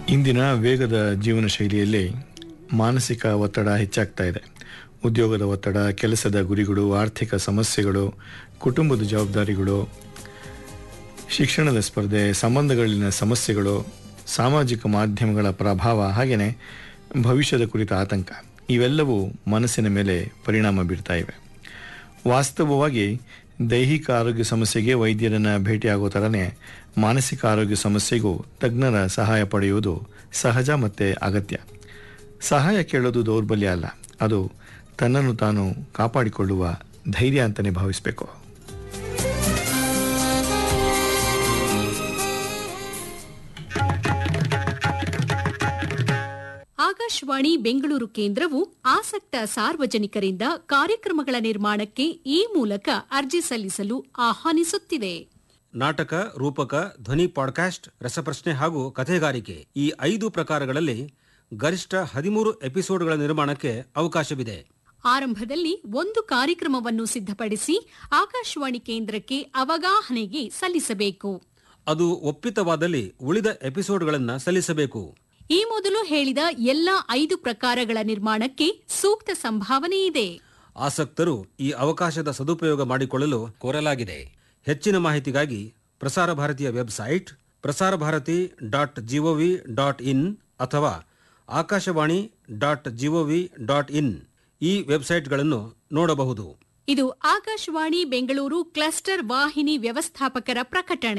ಇಂದಿನ ವೇಗದ ಜೀವನ ಶೈಲಿಯಲ್ಲಿ ಮಾನಸಿಕ ಒತ್ತಡ ಹೆಚ್ಚಾಗ್ತಾ ಇದೆ ಉದ್ಯೋಗದ ಒತ್ತಡ ಕೆಲಸದ ಗುರಿಗಳು ಆರ್ಥಿಕ ಸಮಸ್ಯೆಗಳು ಕುಟುಂಬದ ಜವಾಬ್ದಾರಿಗಳು ಶಿಕ್ಷಣದ ಸ್ಪರ್ಧೆ ಸಂಬಂಧಗಳಲ್ಲಿನ ಸಮಸ್ಯೆಗಳು ಸಾಮಾಜಿಕ ಮಾಧ್ಯಮಗಳ ಪ್ರಭಾವ ಹಾಗೆಯೇ ಭವಿಷ್ಯದ ಕುರಿತ ಆತಂಕ ಇವೆಲ್ಲವೂ ಮನಸ್ಸಿನ ಮೇಲೆ ಪರಿಣಾಮ ಬೀರ್ತಾ ಇವೆ ವಾಸ್ತವವಾಗಿ ದೈಹಿಕ ಆರೋಗ್ಯ ಸಮಸ್ಯೆಗೆ ವೈದ್ಯರನ್ನು ಭೇಟಿಯಾಗೋ ಥರನೇ ಮಾನಸಿಕ ಆರೋಗ್ಯ ಸಮಸ್ಯೆಗೂ ತಜ್ಞರ ಸಹಾಯ ಪಡೆಯುವುದು ಸಹಜ ಮತ್ತು ಅಗತ್ಯ ಸಹಾಯ ಕೇಳೋದು ದೌರ್ಬಲ್ಯ ಅಲ್ಲ ಅದು ತನ್ನನ್ನು ತಾನು ಕಾಪಾಡಿಕೊಳ್ಳುವ ಧೈರ್ಯ ಅಂತಲೇ ಭಾವಿಸಬೇಕು ಆಕಾಶವಾಣಿ ಬೆಂಗಳೂರು ಕೇಂದ್ರವು ಆಸಕ್ತ ಸಾರ್ವಜನಿಕರಿಂದ ಕಾರ್ಯಕ್ರಮಗಳ ನಿರ್ಮಾಣಕ್ಕೆ ಈ ಮೂಲಕ ಅರ್ಜಿ ಸಲ್ಲಿಸಲು ಆಹ್ವಾನಿಸುತ್ತಿದೆ ನಾಟಕ ರೂಪಕ ಧ್ವನಿ ಪಾಡ್ಕಾಸ್ಟ್ ರಸಪ್ರಶ್ನೆ ಹಾಗೂ ಕಥೆಗಾರಿಕೆ ಈ ಐದು ಪ್ರಕಾರಗಳಲ್ಲಿ ಗರಿಷ್ಠ ಹದಿಮೂರು ಎಪಿಸೋಡ್ಗಳ ನಿರ್ಮಾಣಕ್ಕೆ ಅವಕಾಶವಿದೆ ಆರಂಭದಲ್ಲಿ ಒಂದು ಕಾರ್ಯಕ್ರಮವನ್ನು ಸಿದ್ಧಪಡಿಸಿ ಆಕಾಶವಾಣಿ ಕೇಂದ್ರಕ್ಕೆ ಅವಗಾಹನೆಗೆ ಸಲ್ಲಿಸಬೇಕು ಅದು ಒಪ್ಪಿತವಾದಲ್ಲಿ ಉಳಿದ ಎಪಿಸೋಡ್ಗಳನ್ನು ಸಲ್ಲಿಸಬೇಕು ಈ ಮೊದಲು ಹೇಳಿದ ಎಲ್ಲ ಐದು ಪ್ರಕಾರಗಳ ನಿರ್ಮಾಣಕ್ಕೆ ಸೂಕ್ತ ಸಂಭಾವನೆ ಇದೆ ಆಸಕ್ತರು ಈ ಅವಕಾಶದ ಸದುಪಯೋಗ ಮಾಡಿಕೊಳ್ಳಲು ಕೋರಲಾಗಿದೆ ಹೆಚ್ಚಿನ ಮಾಹಿತಿಗಾಗಿ ಪ್ರಸಾರ ಭಾರತಿಯ website Prasar Bharati dot G O V dot in ಅಥವಾ Akashvani dot G O V dot in ಈ ವೆಬ್ಸೈಟ್ಗಳನ್ನು ನೋಡಬಹುದು ಇದು ಆಕಾಶವಾಣಿ ಬೆಂಗಳೂರು ಕ್ಲಸ್ಟರ್ ವಾಹಿನಿ ವ್ಯವಸ್ಥಾಪಕರ ಪ್ರಕಟಣೆ